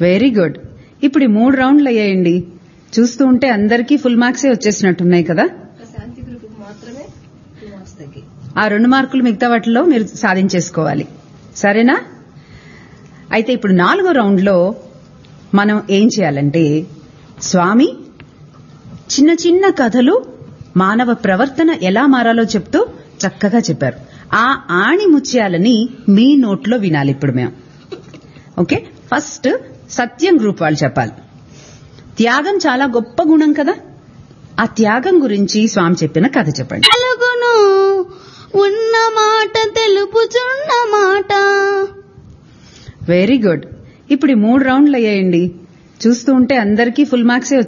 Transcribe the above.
very good ఇప్పుడు ఈ మూడు రౌండ్లు అయ్యాయండి చూస్తూ ఉంటే అందరికీ ఫుల్ మార్క్సే వచ్చేసినట్టున్నాయి కదా ఒక శాంతి గ్రూప్ మాత్రమే టూ మార్క్స్ తగ్గాయి ఆ రెండు మార్కులు మిగతా వాటిలో మీరు సాధించేసుకోవాలి సరేనా అయితే ఇప్పుడు నాలుగో రౌండ్లో మనం ఏం చేయాలంటే స్వామి చిన్న చిన్న కథలు మానవ ప్రవర్తన ఎలా మారాలో చెప్తూ చక్కగా చెప్పారు ఆ ఆణి ముత్యాలని మీ నోట్లో వినాలి ఇప్పుడు మేము ఓకే ఫస్ట్ సత్యం గ్రూప్ వాళ్ళు చెప్పాలి త్యాగం చాలా గొప్ప గుణం కదా ఆ త్యాగం గురించి స్వామి చెప్పిన కథ చెప్పండి తెలుగును ఉన్న మాట తెలుపుచున్న మాట వెరీ గుడ్ ఇప్పుడు ఈ మూడు రౌండ్లు అయ్యాయండి చూస్తూ ఉంటే అందరికీ ఫుల్ మార్క్సే